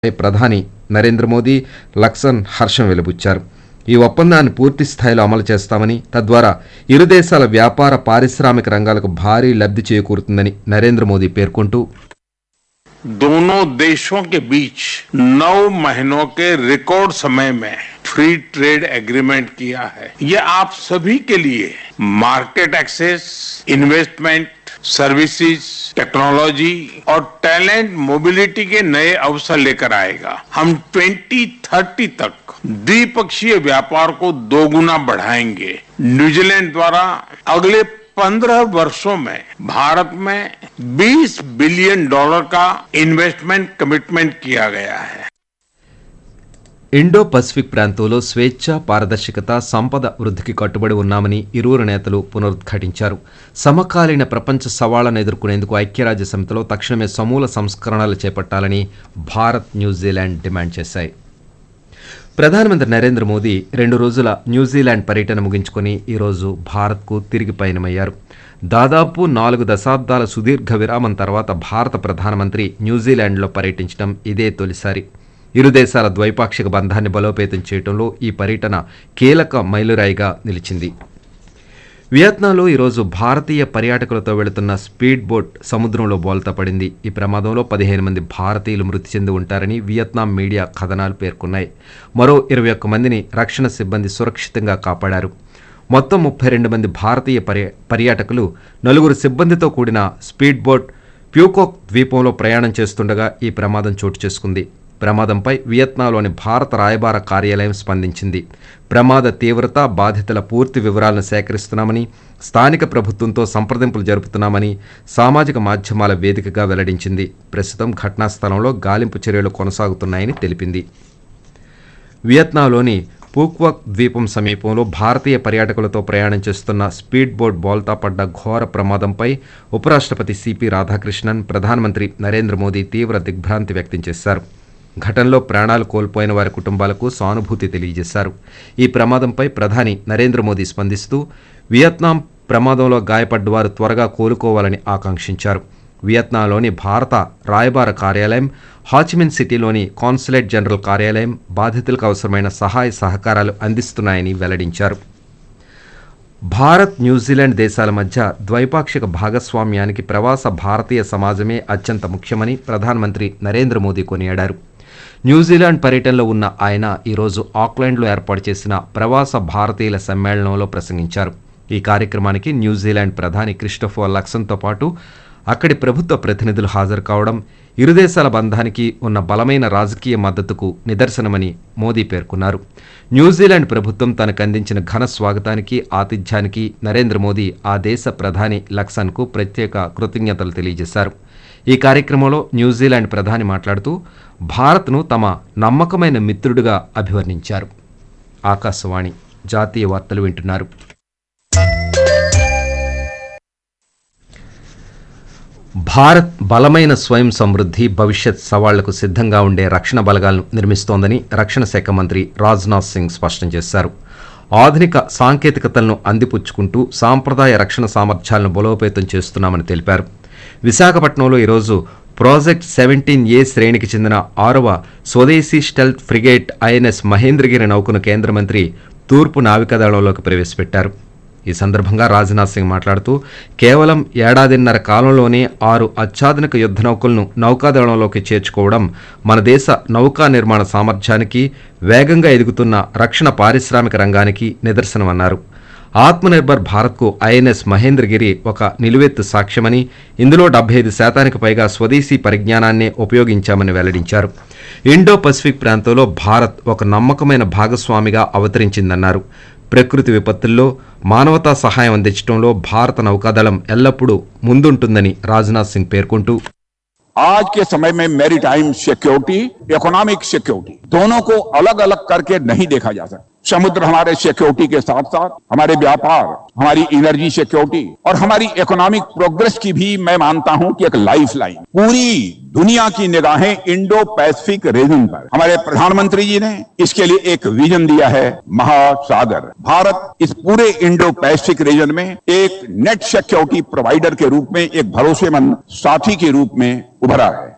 ప్రధాని నరేంద్ర మోదీ లక్సన్ హర్షం వెలుబుచ్చారు ఈ ఒప్పందాన్ని పూర్తి స్థాయిలో అమలు చేస్తామని తద్వారా ఇరు దేశాల వ్యాపార పారిశ్రామిక రంగాలకు భారీ లబ్ధి చేకూరుతుందని నరేంద్ర మోదీ పేర్కొంటూ दोनों देशों के बीच नौ महीनों के रिकॉर्ड समय में फ्री ट्रेड एग्रीमेंट किया है ये आप सभी के लिए market access investment services technology और टैलेंट मोबिलिटी के नए अवसर लेकर आएगा हम 2030 तक द्विपक्षीय व्यापार को दोगुना बढ़ाएंगे न्यूजीलैंड द्वारा अगले पंद्रह वर्षों में भारत में 20 बिलियन डॉलर का इन्वेस्टमेंट कमिटमेंट किया गया है ఇండో పసిఫిక్ ప్రాంతంలో స్వేచ్ఛ పారదర్శకత సంపద వృద్ధికి కట్టుబడి ఉన్నామని ఇరువురు నేతలు పునరుద్ఘాటించారు సమకాలీన ప్రపంచ సవాళ్లను ఎదుర్కొనేందుకు ఐక్యరాజ్య సమితిలో తక్షణమే సమూల సంస్కరణలు చేపట్టాలని భారత్ న్యూజిలాండ్ డిమాండ్ చేశాయి ప్రధానమంత్రి నరేంద్ర మోదీ రెండు రోజుల న్యూజిలాండ్ పర్యటన ముగించుకొని ఈరోజు భారత్కు తిరిగి పయనమయ్యారు దాదాపు నాలుగు దశాబ్దాల సుదీర్ఘ విరామం తర్వాత భారత ప్రధానమంత్రి న్యూజిలాండ్లో పర్యటించడం ఇదే తొలిసారి ఇరు దేశాల ద్వైపాక్షిక బంధాన్ని బలోపేతం చేయడంలో ఈ పర్యటన కీలక మైలురాయిగా నిలిచింది వియత్నాంలో ఈరోజు భారతీయ పర్యాటకులతో వెళుతున్న స్పీడ్ బోట్ సముద్రంలో బోల్తా పడింది ఈ ప్రమాదంలో పదిహేను మంది భారతీయులు మృతి చెంది ఉంటారని వియత్నాం మీడియా కథనాలు పేర్కొన్నాయి మరో ఇరవై ఒక్క మందిని రక్షణ సిబ్బంది సురక్షితంగా కాపాడారు మొత్తం ముప్పై రెండు మంది భారతీయ పర్య పర్యాటకులు నలుగురు సిబ్బందితో కూడిన స్పీడ్ బోట్ ప్యూకోక్ ద్వీపంలో ప్రయాణం చేస్తుండగా ఈ ప్రమాదం చోటు చేసుకుంది ప్రమాదంపై వియత్నాంలోని భారత రాయబార కార్యాలయం స్పందించింది ప్రమాద తీవ్రత బాధితుల పూర్తి వివరాలను సేకరిస్తున్నామని స్థానిక ప్రభుత్వంతో సంప్రదింపులు జరుపుతున్నామని సామాజిక మాధ్యమాల వేదికగా వెల్లడించింది ప్రస్తుతం ఘటనా స్థలంలో గాలింపు చర్యలు కొనసాగుతున్నాయని తెలిపింది వియత్నాంలోని పూక్వక్ ద్వీపం సమీపంలో భారతీయ పర్యాటకులతో ప్రయాణం చేస్తున్న స్పీడ్ బోట్ బోల్తా పడ్డ ఘోర ప్రమాదంపై ఉపరాష్ట్రపతి సిపి రాధాకృష్ణన్ ప్రధానమంత్రి నరేంద్ర మోదీ తీవ్ర దిగ్భ్రాంతి వ్యక్తం చేశారు ఘటనలో ప్రాణాలు కోల్పోయిన వారి కుటుంబాలకు సానుభూతి తెలియజేశారు ఈ ప్రమాదంపై ప్రధాని నరేంద్ర మోదీ స్పందిస్తూ వియత్నాం ప్రమాదంలో గాయపడ్డవారు త్వరగా కోలుకోవాలని ఆకాంక్షించారు వియత్నాంలోని భారత రాయబార కార్యాలయం హాచిమిన్ సిటీలోని కాన్సులేట్ జనరల్ కార్యాలయం బాధితులకు అవసరమైన సహాయ సహకారాలు అందిస్తున్నాయని వెల్లడించారు భారత్ న్యూజిలాండ్ దేశాల మధ్య ద్వైపాక్షిక భాగస్వామ్యానికి ప్రవాస భారతీయ సమాజమే అత్యంత ముఖ్యమని ప్రధానమంత్రి నరేంద్ర మోదీ కొనియాడారు న్యూజిలాండ్ పర్యటనలో ఉన్న ఆయన ఈరోజు ఆక్లాండ్లో ఏర్పాటు చేసిన ప్రవాస భారతీయుల సమ్మేళనంలో ప్రసంగించారు ఈ కార్యక్రమానికి న్యూజిలాండ్ ప్రధాని క్రిస్టోఫర్ లక్సన్తో పాటు అక్కడి ప్రభుత్వ ప్రతినిధులు హాజరు కావడం ఇరు దేశాల బంధానికి ఉన్న బలమైన రాజకీయ మద్దతుకు నిదర్శనమని మోదీ పేర్కొన్నారు న్యూజిలాండ్ ప్రభుత్వం తనకు అందించిన ఘన స్వాగతానికి ఆతిథ్యానికి నరేంద్ర మోదీ ఆ దేశ ప్రధాని లక్సన్కు ప్రత్యేక కృతజ్ఞతలు తెలియజేశారు ఈ కార్యక్రమంలో న్యూజిలాండ్ ప్రధాని మాట్లాడుతూ భారత్ను తమ నమ్మకమైన మిత్రుడిగా అభివర్ణించారు ఆకాశవాణి జాతీయ వార్తలు వింటున్నారు భారత్ బలమైన స్వయం సమృద్ధి భవిష్యత్ సవాళ్లకు సిద్ధంగా ఉండే రక్షణ బలగాలను నిర్మిస్తోందని రక్షణ శాఖ మంత్రి రాజ్నాథ్ సింగ్ స్పష్టం చేశారు ఆధునిక సాంకేతికతలను అందిపుచ్చుకుంటూ సాంప్రదాయ రక్షణ సామర్థ్యాలను బలోపేతం చేస్తున్నామని తెలిపారు విశాఖపట్నంలో ఈరోజు ప్రాజెక్ట్ సెవెంటీన్ ఏ శ్రేణికి చెందిన ఆరవ స్వదేశీ స్టెల్త్ ఫ్రిగేట్ ఐఎన్ఎస్ మహేంద్రగిరి నౌకను కేంద్ర మంత్రి తూర్పు నావికాదళంలోకి ప్రవేశపెట్టారు ఈ సందర్భంగా రాజ్నాథ్ సింగ్ మాట్లాడుతూ కేవలం ఏడాదిన్నర కాలంలోనే ఆరు అత్యాధునిక యుద్ధ నౌకలను నౌకాదళంలోకి చేర్చుకోవడం మన దేశ నౌకా నిర్మాణ సామర్థ్యానికి వేగంగా ఎదుగుతున్న రక్షణ పారిశ్రామిక రంగానికి నిదర్శనమన్నారు ఆత్మనిర్భర్ భారత్కు ఐఎన్ఎస్ మహేంద్రగిరి ఒక నిలువెత్తు సాక్ష్యమని ఇందులో డెబ్బై ఐదు శాతానికి పైగా స్వదేశీ పరిజ్ఞానాన్నే ఉపయోగించామని వెల్లడించారు ఇండో పసిఫిక్ ప్రాంతంలో భారత్ ఒక నమ్మకమైన భాగస్వామిగా అవతరించిందన్నారు ప్రకృతి విపత్తుల్లో మానవతా సహాయం అందించడంలో భారత నౌకాదళం ఎల్లప్పుడూ ముందుంటుందని రాజ్నాథ్ సింగ్ పేర్కొంటూ आज के समय में मैरीटाइम सिक्योरिटी इकोनॉमिक सिक्योरिटी दोनों को अलग अलग करके नहीं देखा जा सकता समुद्र हमारे सिक्योरिटी के साथ साथ हमारे व्यापार हमारी एनर्जी सिक्योरिटी और हमारी इकोनॉमिक प्रोग्रेस की भी मैं मानता हूं कि एक लाइफ लाइन पूरी दुनिया की निगाहें इंडो पैसिफिक रीजन पर हमारे प्रधानमंत्री जी ने इसके लिए एक विजन दिया है महासागर भारत इस पूरे इंडो पैसिफिक रीजन में एक नेट सिक्योरिटी प्रोवाइडर के रूप में एक भरोसेमंद साथी के रूप में उभरा है